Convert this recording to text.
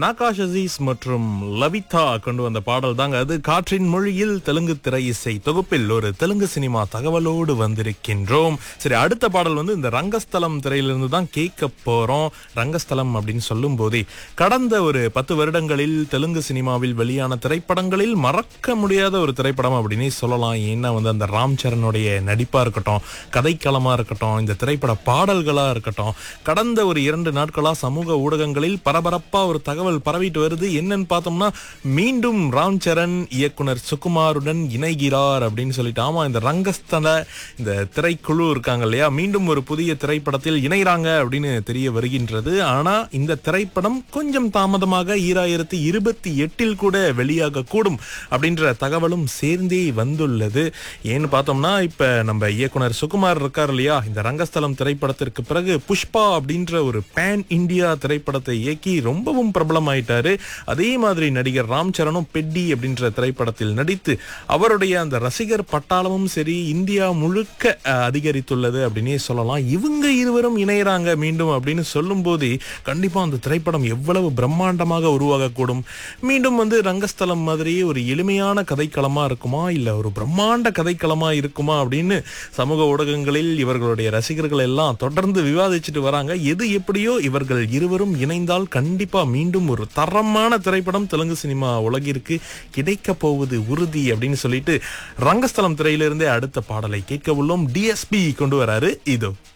நாகாஷ் அசீஸ் மற்றும் லவிதா கொண்டு வந்த பாடல் தாங்க அது காற்றின் மொழியில் தெலுங்கு திரை இசை தொகுப்பில் ஒரு தெலுங்கு சினிமா தகவலோடு வந்திருக்கின்றோம் சரி அடுத்த பாடல் வந்து இந்த ரங்கஸ்தலம் திரையிலிருந்து தான் கேட்க போறோம் ரங்கஸ்தலம் அப்படின்னு சொல்லும் போதே கடந்த ஒரு பத்து வருடங்களில் தெலுங்கு சினிமாவில் வெளியான திரைப்படங்களில் மறக்க முடியாத ஒரு திரைப்படம் அப்படின்னே சொல்லலாம் ஏன்னா வந்து அந்த ராம் சரணுடைய நடிப்பா இருக்கட்டும் கதைக்களமா இருக்கட்டும் இந்த திரைப்பட பாடல்களா இருக்கட்டும் கடந்த ஒரு இரண்டு நாட்களா சமூக ஊடகங்களில் பரபரப்பா ஒரு தகவல் பரவிட்டு வருது என்னன்னு பார்த்தோம்னா மீண்டும் ராம் சரண் இயக்குனர் சுகுமாருடன் இணைகிறார் அப்படின்னு சொல்லிட்டு ஆமா இந்த ரங்கஸ்தல இந்த திரைக்குழு இருக்காங்க இல்லையா மீண்டும் ஒரு புதிய திரைப்படத்தில் இணைகிறாங்க அப்படின்னு தெரிய வருகின்றது ஆனா இந்த திரைப்படம் கொஞ்சம் தாமதமாக ஈராயிரத்தி இருபத்தி எட்டில் கூட வெளியாக கூடும் அப்படின்ற தகவலும் சேர்ந்தே வந்துள்ளது ஏன்னு பார்த்தோம்னா இப்ப நம்ம இயக்குனர் சுகுமார் இருக்கார் இல்லையா இந்த ரங்கஸ்தலம் திரைப்படத்திற்கு பிறகு புஷ்பா அப்படின்ற ஒரு பேன் இந்தியா திரைப்படத்தை இயக்கி ரொம்பவும் பிரபலம் ஆயிட்டாரு அதே மாதிரி நடிகர் ராம் சரணும் பெட்டி அப்படின்ற திரைப்படத்தில் நடித்து அவருடைய அந்த ரசிகர் பட்டாளமும் சரி இந்தியா முழுக்க அஹ், அதிகரித்துள்ளது அப்படின்னே சொல்லலாம் இவங்க இருவரும் இணையறாங்க மீண்டும் அப்படின்னு சொல்லும் போதே கண்டிப்பா அந்த திரைப்படம் எவ்வளவு பிரம்மாண்டமாக உருவாகக்கூடும் மீண்டும் வந்து ரங்கஸ்தலம் மாதிரியே ஒரு எளிமையான கதைக்களமா இருக்குமா இல்ல ஒரு பிரம்மாண்ட கதைக்களமா இருக்குமா அப்படின்னு சமூக ஊடகங்களில் இவர்களுடைய ரசிகர்கள் எல்லாம் தொடர்ந்து விவாதிச்சுட்டு வராங்க எது எப்படியோ இவர்கள் இருவரும் இணைந்தால் கண்டிப்பா மீண்டும் ஒரு தரமான திரைப்படம் தெலுங்கு சினிமா உலகிற்கு கிடைக்க போவது உறுதி அப்படின்னு சொல்லிட்டு ரங்கஸ்தலம் திரையிலிருந்தே அடுத்த பாடலை கேட்க உள்ளோம் டிஎஸ்பி கொண்டு வராரு இதோ